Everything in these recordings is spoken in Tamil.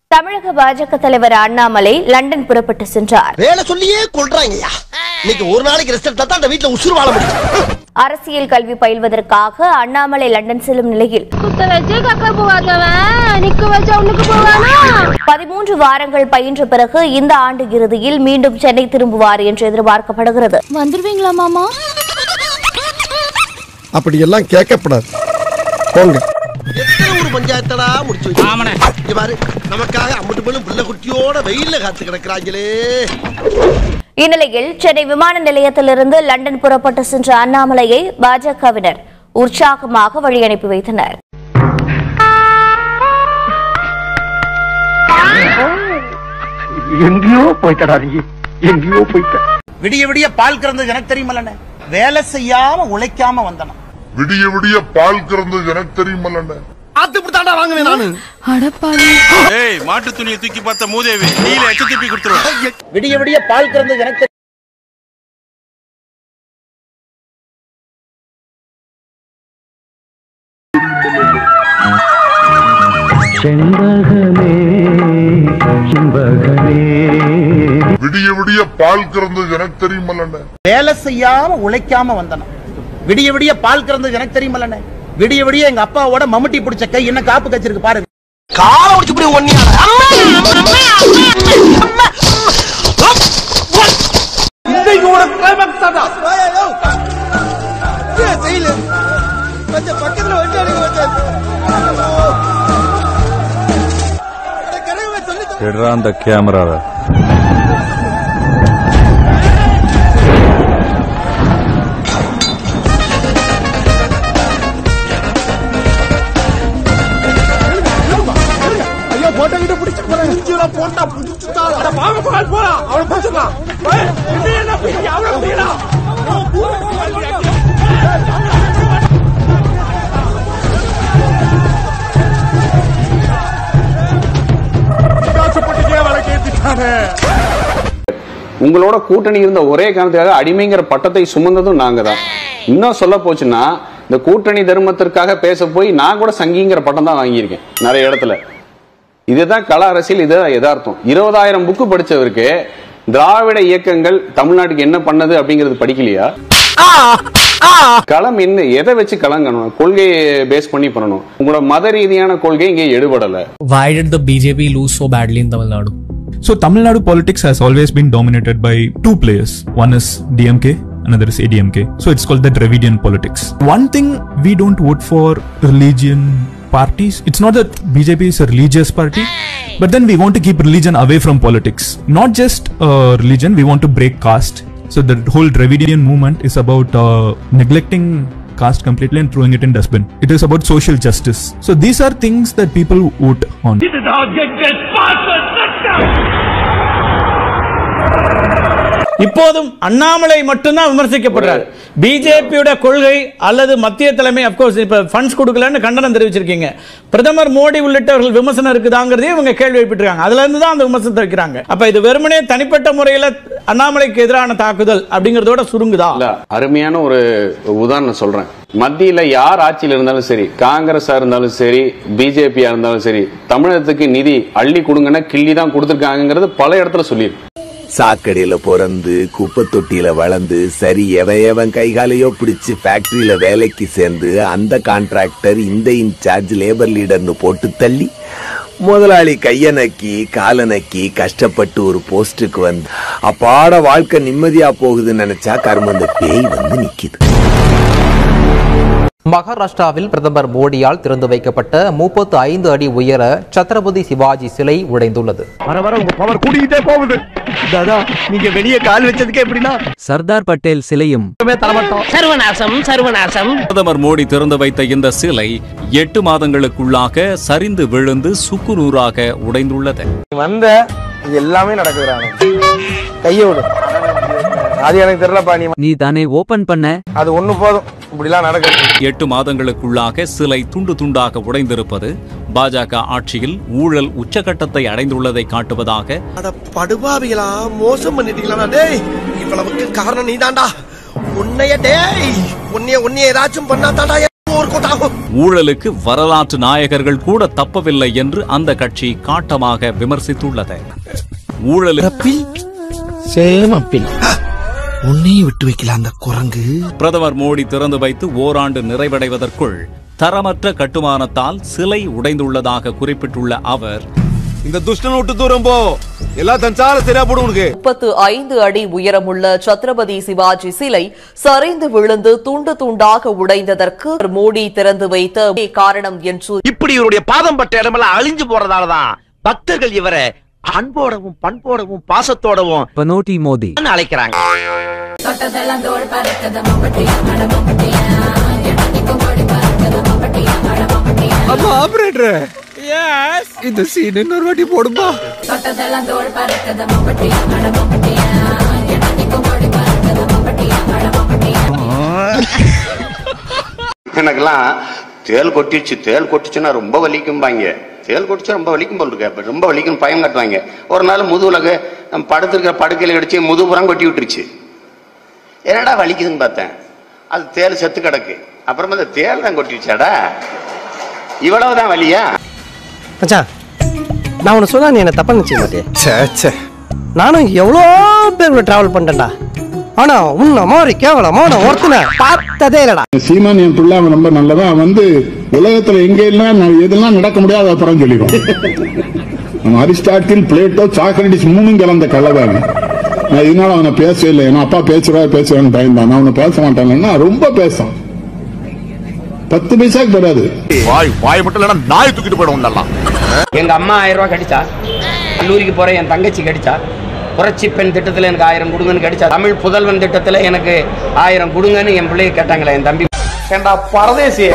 தமிழக பாஜக தலைவர் அண்ணாமலை லண்டன் புறப்பட்டு சென்றார் வேலை சொல்லியே கொள்றாங்கய்யா இன்னைக்கு ஒரு நாளைக்கு ரெஸ்ட் எடுத்தா தான் அந்த வீட்டுல உசுறு வாழ முடியும் அரசியல் கல்வி பயில்வதற்காக அண்ணாமலை லண்டன் செல்லும் நிலையில் குத்த வச்சு கக்க போகாதவன் நிக்க வச்சா உனக்கு போவானா பதிமூன்று வாரங்கள் பயின்ற பிறகு இந்த ஆண்டு இறுதியில் மீண்டும் சென்னை திரும்புவார் என்று எதிர்பார்க்கப்படுகிறது வந்துருவீங்களா மாமா அப்படியெல்லாம் கேட்கப்படாது போங்க எத்தனை ஒரு பஞ்சாயத்தடா முடிச்சு வச்சு இங்க பாரு நமக்காக அம்பட்டு போலும் புள்ள குட்டியோட வெயில்ல காத்து கிடக்குறாங்களே இந்நிலையில் சென்னை விமான நிலையத்திலிருந்து லண்டன் புறப்பட்டு சென்ற அண்ணாமலையை பாஜகவினர் உற்சாகமாக வழி அனுப்பி வைத்தனர் எங்கேயோ போய்த்தடா நீ எங்கேயோ போய்த்த விடிய விடிய பால் கறந்தது எனக்கு தெரியுமல்லண்ணே வேலை செய்யாம உழைக்காம வந்தனம் விடிய விடிய பால் கறந்தது எனக்கு தெரியுமல்லண்ணே ஆத்து இப்படித்தாண்டா வாங்குவேன் நானு அடப்பாவி ஏய் மாட்டு துணியை தூக்கி பார்த்த மூதேவி நீல எச்ச திருப்பி கொடுத்துருவேன் விடிய விடிய பால் கறந்தது எனக்கு தெரியும் செண்பகமே செண்பகமே விடிய விடிய பால் கறந்தது எனக்கு தெரியுமல்லண்ணே வேலை செய்யாம உழைக்காம வந்தனம் விடிய விடிய பால் கறந்தது எனக்கு தெரியுமல்லண்ணே விடிய விடிய எங்க அப்பாவோட மம்முட்டி பிடிச்ச கை என்ன காப்பு கச்சிருக்கு பாருங்க காலை உடிச்சு இப்படி ஒன்னியா பக்கத்துல வண்டி எடுறா அந்த கேமராவை ஐயோ போட்டோ கிட்ட பிடிச்சு போறேன் போட்டா பிடிச்சுட்டா வாங்க போலாம் போலாம் அவளை பிடிச்சிடலாம் உங்களோட கூட்டணி இருந்த ஒரே காரணத்துக்காக அடிமைங்கிற பட்டத்தை சுமந்ததும் நாங்க தான் இன்னும் சொல்ல போச்சுன்னா இந்த கூட்டணி தர்மத்திற்காக பேச போய் நான் கூட சங்கிங்கிற பட்டம் தான் வாங்கியிருக்கேன் நிறைய இடத்துல இதுதான் கள அரசியல் இதுதான் யதார்த்தம் இருபதாயிரம் புக்கு படிச்சவருக்கு திராவிட இயக்கங்கள் தமிழ்நாட்டுக்கு என்ன பண்ணது அப்படிங்கிறது படிக்கலையா களம் என்ன எதை வச்சு கலங்கணும் கொள்கையை பேஸ் பண்ணி பண்ணணும் உங்களோட மத ரீதியான கொள்கை இங்கே எடுபடல Why did the BJP lose so badly in Tamil Nadu? So Tamil Nadu politics has always been dominated by two players. One is DMK, another is ADMK. So it's called the Dravidian politics. One thing we don't vote for religion parties. It's not that BJP is a religious party, but then we want to keep religion away from politics. Not just uh, religion, we want to break caste. So the whole Dravidian movement is about uh, neglecting caste completely and throwing it in dustbin. It is about social justice. So these are things that people vote on. இப்போதும் அண்ணாமலை மட்டும்தான் விமர்சிக்கப்படுறார் பிஜேபியோட கொள்கை அல்லது மத்திய தலைமை அப்கோர்ஸ் இப்ப ஃபண்ட்ஸ் கொடுக்கலன்னு கண்டனம் தெரிவிச்சிருக்கீங்க பிரதமர் மோடி உள்ளிட்டவர்கள் விமர்சனம் இருக்குதாங்கிறதையும் இவங்க கேள்வி எழுப்பிட்டிருக்காங்க அதுல இருந்து தான் அந்த விமர்சனத்தை வைக்கிறாங்க அப்ப இது வெறுமனே தனிப்பட்ட முறையில அண்ணாமலைக்கு எதிரான தாக்குதல் அப்படிங்கறதோட சுருங்குதா இல்ல அருமையான ஒரு உதாரணம் சொல்றேன் மத்தியில யார் ஆட்சியில் இருந்தாலும் சரி காங்கிரஸா இருந்தாலும் சரி பிஜேபியா இருந்தாலும் சரி தமிழகத்துக்கு நிதி அள்ளி கொடுங்கன்னா கிள்ளி தான் கொடுத்துருக்காங்கிறது பல இடத்துல சொல்லியிருக்கு சாக்கடையில பிறந்து குப்பை தொட்டியில வளர்ந்து சரி எவன் எவன் கைகாலையோ பிடிச்சு ஃபேக்டரியில வேலைக்கு சேர்ந்து அந்த கான்ட்ராக்டர் இந்த இன்சார்ஜ் லேபர் லீடர்னு போட்டு தள்ளி முதலாளி கைய நக்கி காலை நக்கி கஷ்டப்பட்டு ஒரு போஸ்டுக்கு வந்து அப்பாட வாழ்க்கை நிம்மதியா போகுதுன்னு நினைச்சா கர்மந்த பேய் வந்து நிக்குது மகாராஷ்டிராவில் பிரதமர் மோடியால் திறந்து வைக்கப்பட்ட முப்பத்து ஐந்து அடி உயர சத்ரபதி சிவாஜி சிலை உடைந்துள்ளது வர வர உங்க பவர் கூடிக்கிட்டே போகுது தாதா நீங்க வெளியே கால் வச்சதுக்கு எப்படின்னா சர்தார் பட்டேல் சிலையும் தரமாட்டோம் சர்வநாசம் சர்வநாசம் பிரதமர் மோடி திறந்து வைத்த இந்த சிலை எட்டு மாதங்களுக்குள்ளாக சரிந்து விழுந்து சுக்குநூறாக உடைந்துள்ளது வந்த எல்லாமே நடக்குதுறானே கைய விடு அது எனக்கு தெரியலப்பா நீ நீ தானே ஓபன் பண்ண அது ஒண்ணு போதும் இப்படிலாம் நடக்குது எட்டு மாதங்களுக்குள்ளாக சிலை துண்டு துண்டாக உடைந்திருப்பது பாஜக ஆட்சியில் ஊழல் உச்சகட்டத்தை அடைந்துள்ளதை காட்டுவதாக அட படுபாவிகளா மோசம் பண்ணிட்டீங்களா டேய் இவ்வளவுக்கு காரணம் நீதான்டா உன்னைய டேய் உன்னைய உன்னைய ஏதாச்சும் பண்ணா தாண்டா ஒரு கூட்டாகும் ஊழலுக்கு வரலாற்று நாயகர்கள் கூட தப்பவில்லை என்று அந்த கட்சி காட்டமாக விமர்சித்துள்ளது ஊழலுக்கு சேமப்பில் உன்னையும் விட்டு வைக்கல அந்த குரங்கு பிரதமர் மோடி திறந்து வைத்து ஓராண்டு நிறைவடைவதற்குள் தரமற்ற கட்டுமானத்தால் சிலை உடைந்துள்ளதாக குறிப்பிட்டுள்ள அவர் இந்த துஷ்டன் விட்டு தூரம் போ எல்லா தஞ்சால சரியா போடும் உனக்கு முப்பத்து ஐந்து அடி உயரமுள்ள சத்ரபதி சிவாஜி சிலை சரிந்து விழுந்து துண்டு துண்டாக உடைந்ததற்கு மோடி திறந்து வைத்த காரணம் என்று இப்படி இவருடைய பாதம் பட்ட இடமெல்லாம் அழிஞ்சு போறதாலதான் பக்தர்கள் இவரை அன்போடவும் பண்போடவும் பாசத்தோடவும் பனோட்டி மோடி அழைக்கிறாங்க அம்மா ஆபரேட்டர் எஸ் இந்த சீன் இன்னொரு வாட்டி போடுமா எனக்கெல்லாம் தேல் கொட்டிடுச்சு தேல் கொட்டிச்சுன்னா ரொம்ப வலிக்கும்பாங்க தேல் கொட்டிச்சா ரொம்ப வலிக்கும் போல் இருக்கு அப்ப ரொம்ப வலிக்கும் பயம் காட்டுவாங்க ஒரு நாள் முதுகுலகு நம்ம படுத்திருக்கிற படுக்கையில் கடிச்சு முதுகுப்புறம் கொட்டி விட்டுருச்சு என்னடா வலிக்குதுன்னு பார்த்தேன் அது தேல் செத்து கிடக்கு அப்புறமா அந்த தேல் தான் கொட்டிடுச்சாடா இவ்வளவுதான் வலியா மச்சான் நான் உன்னை சொன்னா நீ என்ன தப்பா நினைச்சுக்க மாட்டே நானும் எவ்வளோ பேர் டிராவல் பண்ணிட்டேன்டா ஆனா உன்ன மாதிரி கேவலமான ஒருத்தனை பார்த்ததே இல்லடா சீமான் என் பிள்ளை அவன் ரொம்ப நல்லவன் அவன் வந்து உலகத்துல எங்க எல்லாம் ந- எதெல்லாம் நடக்க முடியாது அப்புறம் சொல்லிடுவான் அவன் அரிஸ்டாட்டில் பிளேட்டோ சாக்ரட்டிஸ் மூணும் கலந்த கலவை நான் இதனால அவனை பேசவே இல்லை ஏன்னா அப்பா பேசுறா பேசுவான்னு பயந்தான் நான் அவனை பேச மாட்டாங்கன்னா ரொம்ப பேசான் பத்து பைசாக்கு பெறாது வாய் வாய் மட்டும் இல்லைன்னா நாய் தூக்கிட்டு போயிடும் உன்னெல்லாம் எங்க அம்மா ஆயிரம் ரூபாய் கடிச்சா கல்லூரிக்கு போற என் தங்கச்சி கடிச்சா புரட்சி பெண் திட்டத்துல எனக்கு ஆயிரம் கொடுங்கன்னு கடிச்சா தமிழ் புதல்வன் திட்டத்துல எனக்கு ஆயிரம் கொடுங்கன்னு என் பிள்ளைய கேட்டாங்களே என் தம்பி ஏண்டா பரதேசி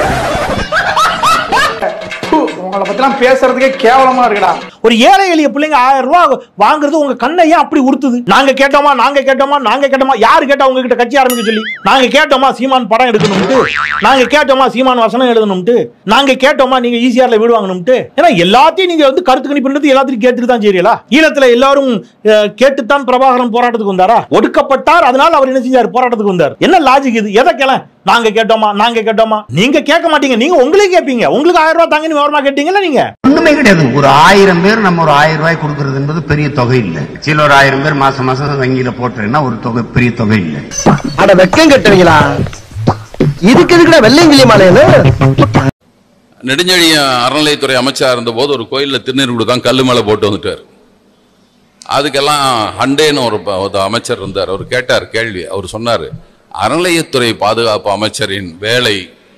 உங்களை பத்திலாம் பேசுறதுக்கே கேவலமா இருக்குடா ஒரு ஏழை எளிய பிள்ளைங்க ஆயிரம் ரூபாய் வாங்குறது உங்க கண்ணை ஏன் அப்படி உறுத்துது நாங்க கேட்டோமா நாங்க கேட்டோமா நாங்க கேட்டோமா யாரு கேட்டா உங்ககிட்ட கட்சி ஆரம்பிக்க சொல்லி நாங்க கேட்டோமா சீமான் படம் எடுக்கணும்ட்டு நாங்க கேட்டோமா சீமான் வசனம் எழுதணும்ட்டு நாங்க கேட்டோமா நீங்க ஈசிஆர்ல வீடு வாங்கணும்ட்டு ஏன்னா எல்லாத்தையும் நீங்க வந்து கருத்து கணிப்புன்றது எல்லாத்தையும் கேட்டுட்டு தான் செய்யறீங்களா ஈழத்துல எல்லாரும் அஹ், கேட்டுத்தான் பிரபாகரன் போராட்டத்துக்கு வந்தாரா ஒடுக்கப்பட்டார் அதனால அவர் என்ன செஞ்சார் போராட்டத்துக்கு வந்தார் என்ன லாஜிக் இது எதை கேள நாங்க கேட்டோமா நாங்க கேட்டோமா நீங்க கேட்க மாட்டீங்க நீங்க உங்களே கேட்பீங்க உங்களுக்கு ஆயிரம் ரூபாய் தாங்கன்னு விவரமா கேட்டீங்கல்ல நீங்க ஒண்ணுமே கிடையாது ஒரு ஆயிரம் பேர் நம்ம ஒரு ஆயிரம் ரூபாய் கொடுக்கறது என்பது பெரிய தொகை இல்ல சில ஒரு ஆயிரம் பேர் மாசம் மாசம் வங்கியில போட்டுறேன்னா ஒரு தொகை பெரிய தொகை இல்ல அட வெக்கம் கட்டுவீங்களா இதுக்கு எதுக்குடா வெள்ளையங்கிலி மாலையில நெடுஞ்செழியன் அறநிலையத்துறை அமைச்சராக இருந்தபோது ஒரு கோயிலில் திருநீர் கொடுத்தான் கல்லு மேலே போட்டு வந்துட்டார் அதுக்கெல்லாம் ஹண்டேன்னு ஒரு ப- ஒரு அமைச்சர் இருந்தார் அவர் கேட்டார் கேள்வி அவர் சொன்னார் அறநிலையத்துறை பாதுகாப்பு அமைச்சரின் வேலை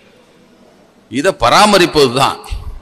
இதை பராமரிப்பது தான்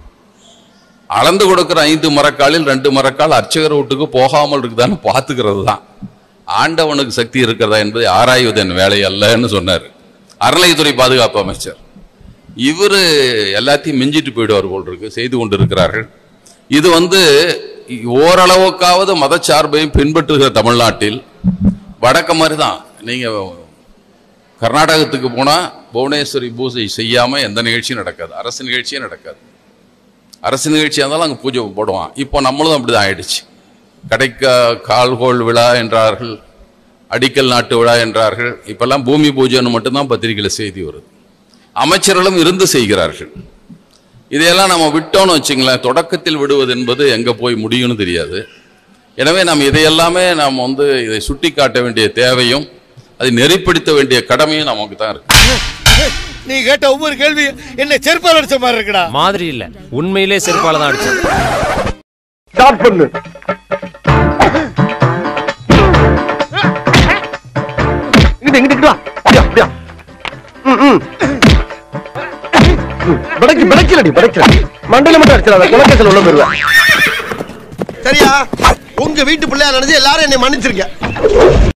அளந்து கொடுக்கிற ஐந்து மரக்காலில் ரெண்டு மரக்கால் அர்ச்சகர் வீட்டுக்கு போகாமல் இருக்குதான்னு பார்த்துக்கிறது தான் ஆண்டவனுக்கு சக்தி இருக்கிறதா என்பதை ஆராய்வது என் வேலை அல்லன்னு சொன்னார் அறநிலையத்துறை பாதுகாப்பு அமைச்சர் இவர் எல்லாத்தையும் மிஞ்சிட்டு போயிடுவார் போல் இருக்கு செய்து கொண்டிருக்கிறார்கள் இது வந்து ஓரளவுக்காவது மதச்சார்பையும் பின்பற்றுகிற தமிழ்நாட்டில் வடக்க மாதிரி தான் நீங்கள் கர்நாடகத்துக்கு போனால் புவனேஸ்வரி பூஜை செய்யாமல் எந்த நிகழ்ச்சியும் நடக்காது அரசு நிகழ்ச்சியே நடக்காது அரசு நிகழ்ச்சியாக இருந்தாலும் அங்கே பூஜை போடுவான் இப்போ நம்மளும் அப்படி தான் ஆயிடுச்சு கடைக்க கால்கோள் விழா என்றார்கள் அடிக்கல் நாட்டு விழா என்றார்கள் இப்பெல்லாம் பூமி பூஜைன்னு மட்டும்தான் பத்திரிகையில் செய்தி வருது அமைச்சர்களும் இருந்து செய்கிறார்கள் இதையெல்லாம் நம்ம விட்டோம்னு வச்சுங்களேன் தொடக்கத்தில் விடுவது என்பது எங்கே போய் முடியும்னு தெரியாது எனவே நாம் இதையெல்லாமே நாம் வந்து இதை சுட்டி காட்ட வேண்டிய தேவையும் அதை நெறிப்படுத்த வேண்டிய கடமையும் நமக்கு தான் இருக்கு நீ கேட்ட ஒவ்வொரு கேள்வி என்ன செருப்பால் அடிச்ச மாதிரி இருக்குடா மாதிரி இல்ல உண்மையிலே செருப்பால தான் அடிச்சேன் ஸ்டார்ட் பண்ணு இங்கிட்டு இங்கிட்டு வா அப்படியா அப்படியா ம், ம். ம், பிடைக்கு பிடைக்கலடி பிடைக்கல மண்டையில மட்டும் அடிச்சிடாத குலக்கத்தில் உள்ள போயிருவேன் சரியா உங்க வீட்டு பிள்ளையா நினைச்சு எல்லாரும் என்னை மன்னிச்சிருங்க